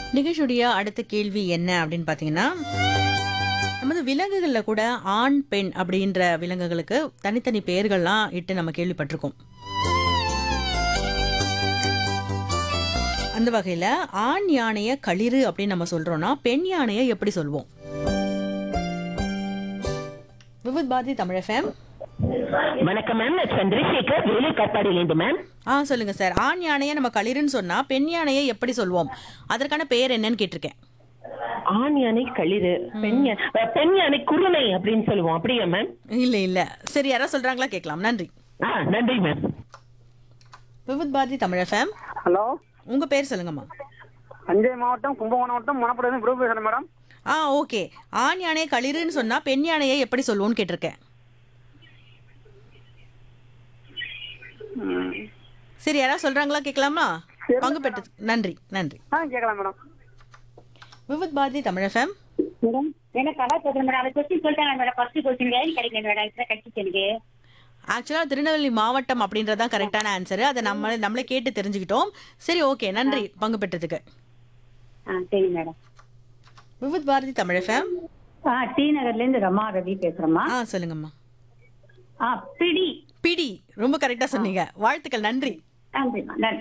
நிகழ்ச்சியுடைய அடுத்த கேள்வி என்ன அப்படின்னு பார்த்தீங்கன்னா நமது விலங்குகளில் கூட ஆண் பெண் அப்படின்ற விலங்குகளுக்கு தனித்தனி பெயர்கள்லாம் இட்டு நம்ம கேள்விப்பட்டிருக்கோம் அந்த வகையில் ஆண் யானையை களிறு அப்படின்னு நம்ம சொல்றோம்னா பெண் யானையை எப்படி சொல்வோம் விவித் பாரதி தமிழ் எஃப்எம் வணக்கம் மேம் நான் சந்திரசேகர் வேலூர் காட்பாடியிலேருந்து மேம் ஆ சொல்லுங்க சார் ஆண் யானையை நம்ம களிறுன்னு சொன்னா பெண் யானையை எப்படி சொல்வோம் அதற்கான பெயர் என்னன்னு கேட்டிருக்கேன் ஆண் யானை களிறு பெண் யா- அஹ், பெண் யானை குருணை அப்படின்னு சொல்லுவோம் அப்படியா மேம் இல்ல இல்ல சரி யாராவது சொல்றாங்களா கேட்கலாம் நன்றி ஆ நன்றி ma'am Vividh Bharati Tamil FM hello உங்க பேர் சொல்லுங்கம்மா தஞ்சை மாவட்டம் கும்பகோணம் மாவட்டம் மணப்படையிலிருந்து குரூப் பேசுறேன் மேடம் ஆ ஓகே ஆண் யானையை களிறுன்னு சொன்னா பெண் யானையை எப்படி சொல்லுவோம்னு கேட்டிருக்கேன் சரி யாராவது சொல்றாங்களா கேட்கலாமா பங்கு பெற்றதுக்கு நன்றி நன்றி ஆ கேட்கலாம் madam Vividh Bharati Tamil FM madam எனக்கு கலா பேசுறேன் மேடம் அந்த கொஸ்டின் சொல்லிட்டாங்க மேடம் ஃபர்ஸ்ட் கொஸ்டின் லைன் கிடைக்கல மேடம் இப்பதான் கிடைச்சிச்சு எனக்கு ஆக்சுவலா திருநெல்வேலி மாவட்டம் அப்படின்றதான் கரெக்டான ஆன்சர் அதை நம்ம நம்மளே கேட்டு தெரிஞ்சுக்கிட்டோம் சரி ஓகே நன்றி பங்கு பெற்றதுக்கு ஆ சரி மேடம் விவித் பாரதி தமிழ் எஃப்எம் ஆ டி நகர்ல இருந்து ரமா ரவி பேசுறேம்மா ஆ சொல்லுங்கம்மா ஆ பிடி பிடி ரொம்ப கரெக்டா சொன்னீங்க வாழ்த்துக்கள் நன்றி நன்றிம்மா நன்றி